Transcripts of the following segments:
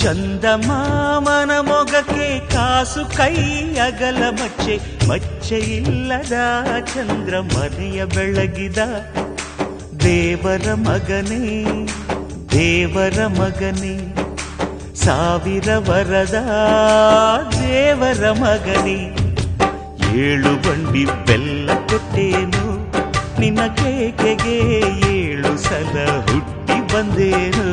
ಚಂದಮಾಮನ ಮೊಗಕ್ಕೆ ಕಾಸು ಕೈ ಅಗಲ ಮಚ್ಚೆ ಮಚ್ಚೆ ಇಲ್ಲದ ಚಂದ್ರ ಮನೆಯ ಬೆಳಗಿದ ದೇವರ ಮಗನೇ ದೇವರ ಮಗನೇ ಸಾವಿರ ವರದ ದೇವರ ಮಗನೇ ಏಳು ಬಂಡಿ ಬೆಲ್ಲ ಕೊಟ್ಟೇನು ನಿನ್ನ ಕೇಕೆಗೆ ಏಳು ಸಲ ಹುಟ್ಟಿ ಬಂದೇನು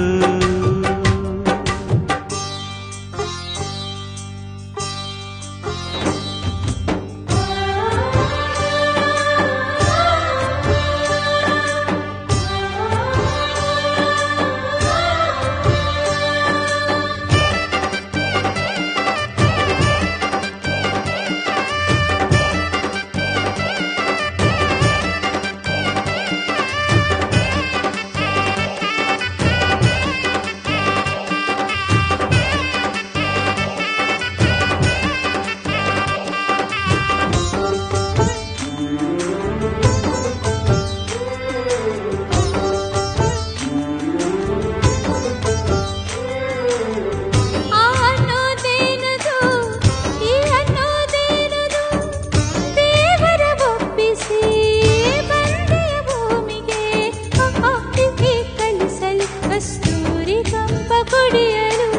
ಆ ಅನ್ನೋದೇನದು ಈ ಅನ್ನೋದೇನದು ದೇವರ ಒಪ್ಪಿಸಿ ಬಂದೆಯ ಭೂಮಿಗೆ ಅಪ್ಪಿಗೆ ಕಲಿಸಲು ಕಸ್ತೂರಿ ಕಂಪ ಕುಡಿಯಲು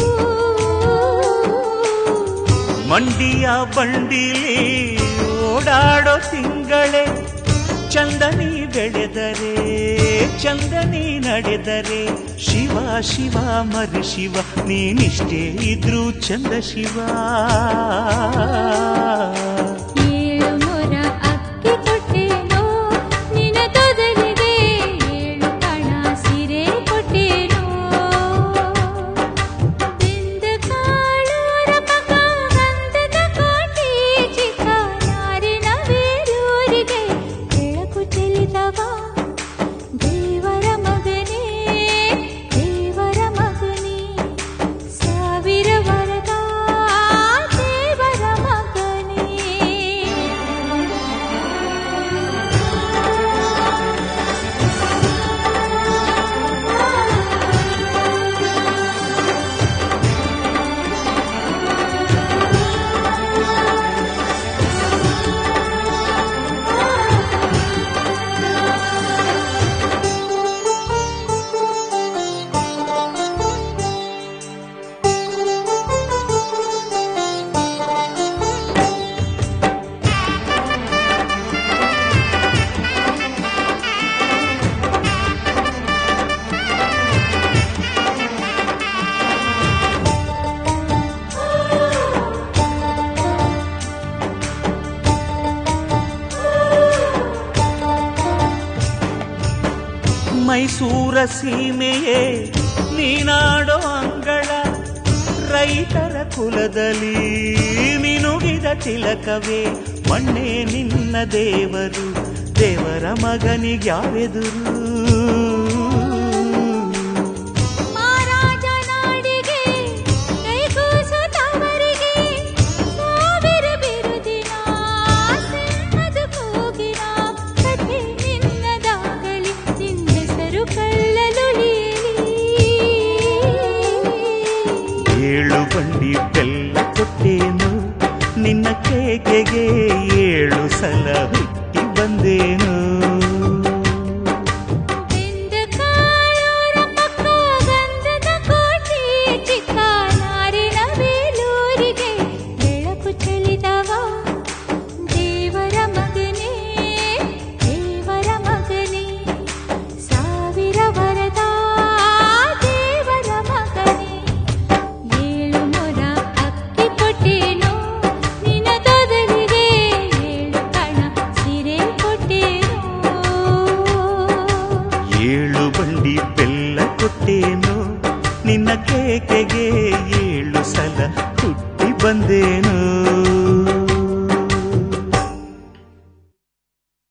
ಮಂಡಿಯ ಬಂಡಿಲಿ ಓಡಾಡೋ ತಿಂಗಳೇ ಚಂದನಿ ಬೆಳೆದರೆ ಚಂದನಿ ನಡೆದರೆ ಶಿವ ಶಿವ ಮರಿ ಶಿವ ನೀನಿಷ್ಟೇ ಇದ್ರು ಚಂದ ಶಿವ ಏಳು ಮೊರ ಅಕ್ಕಿ ಕೊಟ್ಟೇನೋ ನಿನ ತೊದಲಿಗೆ ಏಳು ಕಣ ಸಿರೆ ಕೊಟ್ಟೇನೋ ಬೆಂದ ಕಾಳೂರ ಪಕ ಗಂಧದ ಕೋಟೆ ಚಿಕ್ಕ ನಾರಿನ ಬೇರೂರಿಗೆ ಬೆಳಕು ಚೆಲ್ಲಿದವ ದೇವರ ಮಗನೇ ದೇವರ ಮಗನೇ ಸಾವಿರ ವರದ ದೇವರ ಮಗನೇ ಮೈಸೂರ ಸೀಮೆಯೇ ನೀನಾಡೋ ಅಂಗಳ ರೈತರ ಕುಲದಲ್ಲಿ ಮಿನುಗಿದ ತಿಲಕವೇ ಮಣ್ಣೆ ನಿನ್ನ ದೇವರು ದೇವರ ಮಗನಿಗ್ಯಾವೆದುರು ಮಹಾರಾಜ ನಾಡಿಗೆ ಕೈಗೂಸು ತವರಿಗೆ ಸಾವಿರ ಬಿರುದಿನ ಸಿಂಹದ ಕೂಗಿನ ಕಥೆ ನಿನ್ನದಾಗಲಿ ನಿನ್ನ ಹೆಸರು ಕಳ್ಳಲುಳಿಯಲಿ ಏಳು ಬಂಡಿ ಬೆಲ್ಲ ಕೊಟ್ಟೇನು ನಿನ್ನ ಕೇಕೆಗೆ ಏಳು ಸಲ ಹುಟ್ಟಿ ಬಂದೇನು ಬೆಂದ ಕಾಳೂರ ಪಕ್ಕ ಗಂಧದ ಕೋಟೆ ಚಿಕ್ಕ ನಾರಿನ ಬೇಲೂರಿಗೆ ಬೆಳಕು ಚೆಲ್ಲಿದವ ದೇವರ ಮಗನೇ ದೇವರ ಮಗನೇ ಸಾವಿರ ವರದ ದೇವರ ಮಗನೇ ಏಳು ಮೊರ ಅಕ್ಕಿ ಕೊಟ್ಟೇನೋ ನಿನ್ನ ತೊದಲಿಗೆ ಏಳು ಕಣ ಸಿರೆ ಕೊಟ್ಟೇನೋ ಏಳು ಬಂಡಿ ಬೆಲ್ಲ ಕೊಟ್ಟೇನು ನಿನ್ನ ಕೇಕೆಗೆ ಏಳು ಸಲ ಹುಟ್ಟಿ ಬಂದೇನು